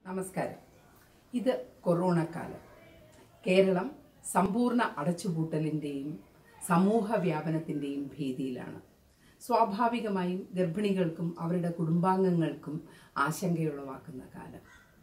നമസ്കാരം ഇത് കൊറോണ കാലം കേരളം സമ്പൂർണ്ണ അടച്ചുപൂട്ടലിൻ്റെയും സമൂഹ വ്യാപനത്തിൻ്റെയും ഭീതിയിലാണ് സ്വാഭാവികമായും ഗർഭിണികൾക്കും അവരുടെ കുടുംബാംഗങ്ങൾക്കും ആശങ്കയുളവാക്കുന്ന കാലം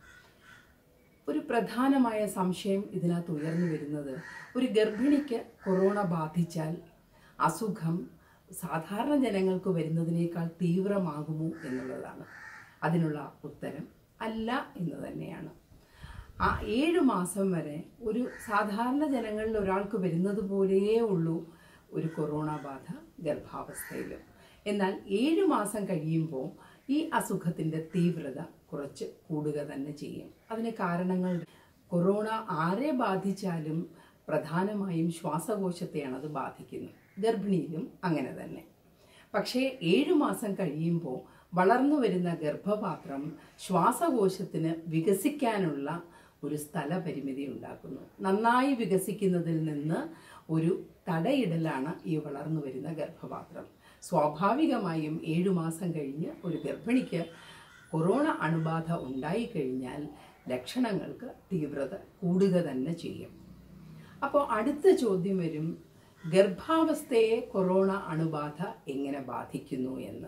ഒരു പ്രധാനമായ സംശയം ഇതിനകത്ത് ഉയർന്നു വരുന്നത് ഒരു ഗർഭിണിക്ക് കൊറോണ ബാധിച്ചാൽ അസുഖം സാധാരണ ജനങ്ങൾക്ക് വരുന്നതിനേക്കാൾ തീവ്രമാകുമോ എന്നുള്ളതാണ് അതിനുള്ള ഉത്തരം അല്ല എന്ന് തന്നെയാണ് ആ ഏഴു മാസം വരെ ഒരു സാധാരണ ജനങ്ങളിൽ ഒരാൾക്ക് വരുന്നത് പോലെയേ ഉള്ളൂ ഒരു കൊറോണ ബാധ ഗർഭാവസ്ഥയിൽ എന്നാൽ ഏഴു മാസം കഴിയുമ്പോൾ ഈ അസുഖത്തിൻ്റെ തീവ്രത കുറച്ച് കൂടുക തന്നെ ചെയ്യും അതിന് കാരണങ്ങൾ കൊറോണ ആരെ ബാധിച്ചാലും പ്രധാനമായും ശ്വാസകോശത്തെയാണ് അത് ബാധിക്കുന്നത് ഗർഭിണിയിലും അങ്ങനെ തന്നെ പക്ഷേ ഏഴു മാസം കഴിയുമ്പോൾ വളർന്നു വരുന്ന ഗർഭപാത്രം ശ്വാസകോശത്തിന് വികസിക്കാനുള്ള ഒരു സ്ഥലപരിമിതി ഉണ്ടാക്കുന്നു നന്നായി വികസിക്കുന്നതിൽ നിന്ന് ഒരു തടയിടലാണ് ഈ വളർന്നു വരുന്ന ഗർഭപാത്രം സ്വാഭാവികമായും ഏഴു മാസം കഴിഞ്ഞ് ഒരു ഗർഭിണിക്ക് കൊറോണ അണുബാധ ഉണ്ടായിക്കഴിഞ്ഞാൽ ലക്ഷണങ്ങൾക്ക് തീവ്രത കൂടുക തന്നെ ചെയ്യും അപ്പോൾ അടുത്ത ചോദ്യം വരും ഗർഭാവസ്ഥയെ കൊറോണ അണുബാധ എങ്ങനെ ബാധിക്കുന്നു എന്ന്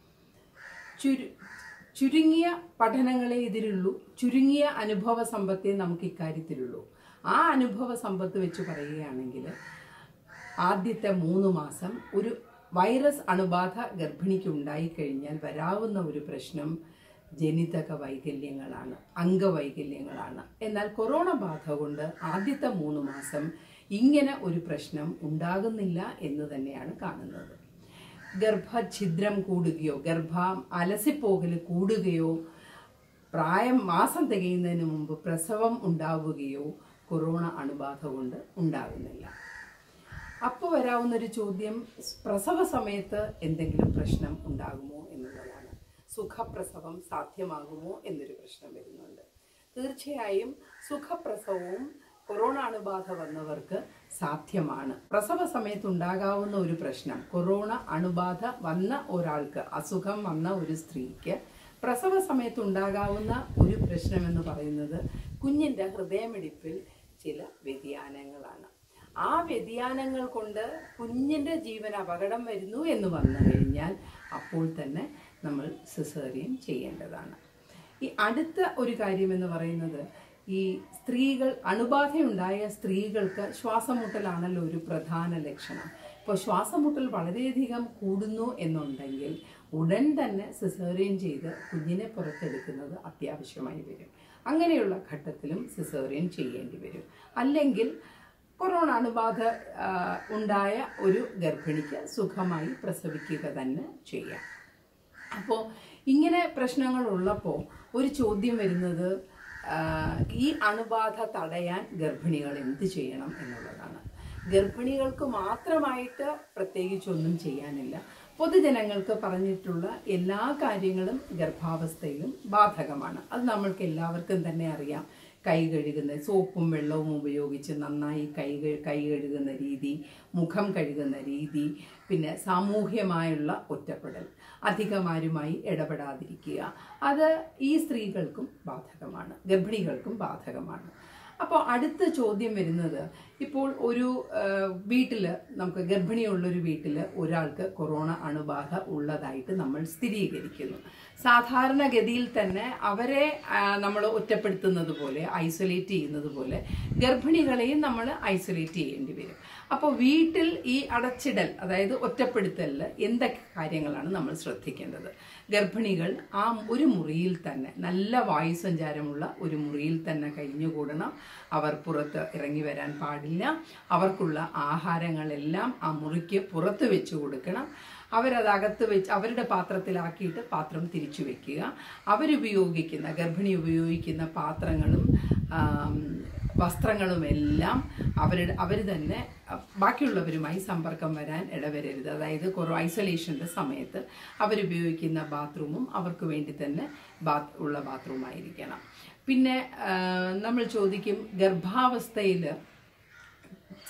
ചുരു ചുരുങ്ങിയ പഠനങ്ങളെ ഇതിലുള്ളൂ ചുരുങ്ങിയ അനുഭവ സമ്പത്തേ നമുക്ക് ഇക്കാര്യത്തിലുള്ളൂ ആ അനുഭവ സമ്പത്ത് വെച്ച് പറയുകയാണെങ്കിൽ ആദ്യത്തെ മൂന്ന് മാസം ഒരു വൈറസ് അണുബാധ ഗർഭിണിക്ക് ഉണ്ടായിക്കഴിഞ്ഞാൽ വരാവുന്ന ഒരു പ്രശ്നം ജനിതക വൈകല്യങ്ങളാണ് അംഗവൈകല്യങ്ങളാണ് എന്നാൽ കൊറോണ ബാധ കൊണ്ട് ആദ്യത്തെ മൂന്ന് മാസം ഇങ്ങനെ ഒരു പ്രശ്നം ഉണ്ടാകുന്നില്ല എന്ന് തന്നെയാണ് കാണുന്നത് ഗർഭഛിദ്രം കൂടുകയോ ഗർഭം അലസിപ്പോകൽ കൂടുകയോ പ്രായം മാസം തികയുന്നതിന് മുമ്പ് പ്രസവം ഉണ്ടാവുകയോ കൊറോണ അണുബാധ കൊണ്ട് ഉണ്ടാകുന്നില്ല അപ്പോൾ വരാവുന്നൊരു ചോദ്യം പ്രസവ സമയത്ത് എന്തെങ്കിലും പ്രശ്നം ഉണ്ടാകുമോ എന്നുള്ളതാണ് സുഖപ്രസവം സാധ്യമാകുമോ എന്നൊരു പ്രശ്നം വരുന്നുണ്ട് തീർച്ചയായും സുഖപ്രസവവും കൊറോണ അണുബാധ വന്നവർക്ക് സാധ്യമാണ് പ്രസവ സമയത്ത് ഉണ്ടാകാവുന്ന ഒരു പ്രശ്നം കൊറോണ അണുബാധ വന്ന ഒരാൾക്ക് അസുഖം വന്ന ഒരു സ്ത്രീക്ക് പ്രസവ സമയത്ത് ഉണ്ടാകാവുന്ന ഒരു പ്രശ്നം എന്ന് പറയുന്നത് കുഞ്ഞിൻ്റെ ഹൃദയമിടിപ്പിൽ ചില വ്യതിയാനങ്ങളാണ് ആ വ്യതിയാനങ്ങൾ കൊണ്ട് കുഞ്ഞിൻ്റെ ജീവൻ അപകടം വരുന്നു എന്ന് വന്നു കഴിഞ്ഞാൽ അപ്പോൾ തന്നെ നമ്മൾ സിസേറിയൻ ചെയ്യേണ്ടതാണ് ഈ അടുത്ത ഒരു കാര്യം എന്ന് പറയുന്നത് ഈ സ്ത്രീകൾ അണുബാധയുണ്ടായ സ്ത്രീകൾക്ക് ശ്വാസമുട്ടലാണല്ലോ ഒരു പ്രധാന ലക്ഷണം ഇപ്പോൾ ശ്വാസമുട്ടൽ വളരെയധികം കൂടുന്നു എന്നുണ്ടെങ്കിൽ ഉടൻ തന്നെ സിസേറിയൻ ചെയ്ത് കുഞ്ഞിനെ പുറത്തെടുക്കുന്നത് അത്യാവശ്യമായി വരും അങ്ങനെയുള്ള ഘട്ടത്തിലും സിസേറിയൻ ചെയ്യേണ്ടി വരും അല്ലെങ്കിൽ കൊറോണ അണുബാധ ആ, ഉണ്ടായ ഒരു ഗർഭിണിക്ക് സുഖമായി പ്രസവിക്കുക തന്നെ ചെയ്യാം അപ്പോൾ ഇങ്ങനെ പ്രശ്നങ്ങൾ ഉള്ളപ്പോൾ ഒരു ചോദ്യം വരുന്നത് ആ, ഈ അണുബാധ തടയാൻ ഗർഭിണികൾ എന്ത് ചെയ്യണം എന്നുള്ളതാണ് ഗർഭിണികൾക്ക് മാത്രമായിട്ട് പ്രത്യേകിച്ചൊന്നും ചെയ്യാനില്ല പൊതുജനങ്ങൾക്ക് പറഞ്ഞിട്ടുള്ള എല്ലാ കാര്യങ്ങളും ഗർഭാവസ്ഥയിലും ബാധകമാണ് അത് നമ്മൾക്ക് എല്ലാവർക്കും തന്നെ അറിയാം കൈ കഴുകുന്ന സോപ്പും വെള്ളവും ഉപയോഗിച്ച് നന്നായി കൈ കഴു- കൈ കഴുകുന്ന രീതി മുഖം കഴുകുന്ന രീതി പിന്നെ സാമൂഹ്യമായുള്ള ഒറ്റപ്പെടൽ അധികമാരുമായി ഇടപെടാതിരിക്കുക അത് ഈ സ്ത്രീകൾക്കും ബാധകമാണ് ഗർഭിണികൾക്കും ബാധകമാണ് അപ്പോൾ അടുത്ത ചോദ്യം വരുന്നത് ഇപ്പോൾ ഒരു വീട്ടിൽ നമുക്ക് ഗർഭിണിയുള്ളൊരു വീട്ടിൽ ഒരാൾക്ക് കൊറോണ അണുബാധ ഉള്ളതായിട്ട് നമ്മൾ സ്ഥിരീകരിക്കുന്നു സാധാരണഗതിയിൽ തന്നെ അവരെ നമ്മൾ ഒറ്റപ്പെടുത്തുന്നത് പോലെ ഐസൊലേറ്റ് ചെയ്യുന്നത് പോലെ ഗർഭിണികളെയും നമ്മൾ ഐസൊലേറ്റ് ചെയ്യേണ്ടി വരും അപ്പോൾ വീട്ടിൽ ഈ അടച്ചിടൽ അതായത് ഒറ്റപ്പെടുത്തലിൽ എന്തൊക്കെ കാര്യങ്ങളാണ് നമ്മൾ ശ്രദ്ധിക്കേണ്ടത് ഗർഭിണികൾ ആ ഒരു മുറിയിൽ തന്നെ നല്ല വായുസഞ്ചാരമുള്ള ഒരു മുറിയിൽ തന്നെ കഴിഞ്ഞുകൂടണം അവർ പുറത്ത് ഇറങ്ങി വരാൻ പാടില്ല അവർക്കുള്ള ആഹാരങ്ങളെല്ലാം ആ മുറിക്ക് പുറത്ത് വെച്ച് കൊടുക്കണം അവരത് അകത്ത് വെച്ച് അവരുടെ പാത്രത്തിലാക്കിയിട്ട് പാത്രം തിരിച്ചു വെക്കുക അവരുപയോഗിക്കുന്ന ഗർഭിണി ഉപയോഗിക്കുന്ന പാത്രങ്ങളും ആം, വസ്ത്രങ്ങളുമെല്ലാം അവരുടെ അവർ തന്നെ അഹ്, ബാക്കിയുള്ളവരുമായി സമ്പർക്കം വരാൻ ഇടവരരുത് അതായത് കുറവ് ഐസൊലേഷൻ്റെ സമയത്ത് അവരുപയോഗിക്കുന്ന ബാത്റൂമും അവർക്ക് വേണ്ടി തന്നെ ബാത്ത് ഉള്ള ബാത്റൂമായിരിക്കണം പിന്നെ ആ, നമ്മൾ ചോദിക്കും ഗർഭാവസ്ഥയിൽ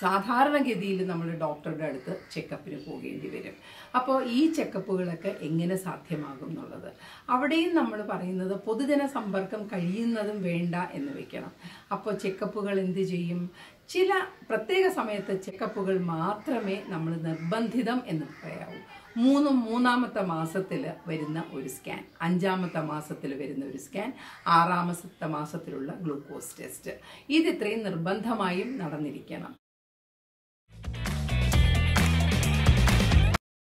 സാധാരണഗതിയിൽ നമ്മൾ ഡോക്ടറുടെ അടുത്ത് ചെക്കപ്പിന് പോകേണ്ടി വരും അപ്പോൾ ഈ ചെക്കപ്പുകളൊക്കെ എങ്ങനെ സാധ്യമാകും എന്നുള്ളത് അവിടെയും നമ്മൾ പറയുന്നത് പൊതുജന സമ്പർക്കം കഴിയുന്നതും വേണ്ട എന്ന് വെക്കണം അപ്പോൾ ചെക്കപ്പുകൾ എന്ത് ചെയ്യും ചില പ്രത്യേക സമയത്ത് ചെക്കപ്പുകൾ മാത്രമേ നമ്മൾ നിർബന്ധിതം എന്ന് പറയാവൂ മൂന്നും മൂന്നാമത്തെ മാസത്തിൽ വരുന്ന ഒരു സ്കാൻ അഞ്ചാമത്തെ മാസത്തിൽ വരുന്ന ഒരു സ്കാൻ ആറാമത്തെ മാസത്തിലുള്ള ഗ്ലൂക്കോസ് ടെസ്റ്റ് ഇത് ഇത്രയും നിർബന്ധമായും നടന്നിരിക്കണം